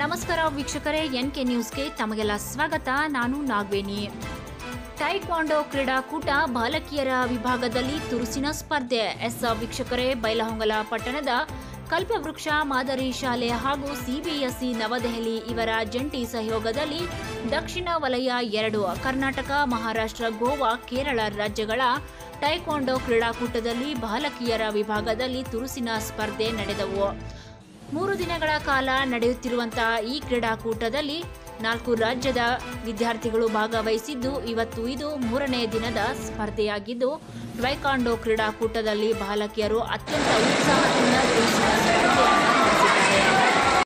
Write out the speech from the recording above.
ನಮಸ್ಕಾರ ವೀಕ್ಷಕರೇ N K ನ್ಯೂಸ್ಗೆ ತಮಗೆಲ್ಲ ಸ್ವಾಗತ ನಾನು ನಾಗವೇಣಿ ಟೈಕ್ವಾಂಡೋ ಕ್ರೀಡಾಕೂಟ ಬಾಲಕಿಯರ ವಿಭಾಗದಲ್ಲಿ ತುರುಸಿನ ಸ್ಪರ್ಧೆ ಎಸ್ ವೀಕ್ಷಕರೇ ಬೈಲಹೊಂಗಲ ಪಟ್ಟಣದ ಕಲ್ಪವೃಕ್ಷ ಮಾದರಿ ಶಾಲೆ ಹಾಗೂ ಸಿಬಿಎಸ್ಇ ನವದೆಹಲಿ ಇವರ ಜಂಟಿ ಸಹಯೋಗದಲ್ಲಿ ದಕ್ಷಿಣ ವಲಯ ಎರಡು ಕರ್ನಾಟಕ ಮಹಾರಾಷ್ಟ್ರ ಗೋವಾ ಕೇರಳ ರಾಜ್ಯಗಳ ಟೈಕ್ವಾಂಡೋ ಕ್ರೀಡಾಕೂಟದಲ್ಲಿ ಬಾಲಕಿಯರ ವಿಭಾಗದಲ್ಲಿ ತುರುಸಿನ ಸ್ಪರ್ಧೆ ನಡೆದವು ಮೂರು ದಿನಗಳ ಕಾಲ ನಡೆಯುತ್ತಿರುವಂತಹ ಈ ಕ್ರೀಡಾಕೂಟದಲ್ಲಿ ನಾಲ್ಕು ರಾಜ್ಯದ ವಿದ್ಯಾರ್ಥಿಗಳು ಭಾಗವಹಿಸಿದ್ದು ಇವತ್ತು ಇದು ಮೂರನೇ ದಿನದ ಸ್ಪರ್ಧೆಯಾಗಿದ್ದು ಟ್ವೈಕಾಂಡೋ ಕ್ರೀಡಾಕೂಟದಲ್ಲಿ ಬಾಲಕಿಯರು ಅತ್ಯಂತ ಉತ್ಸಾಹದಿಂದ ತುರುಸಿನ ಸ್ಪರ್ಧೆಯನ್ನು ನಡೆಸಿದ್ದಾರೆ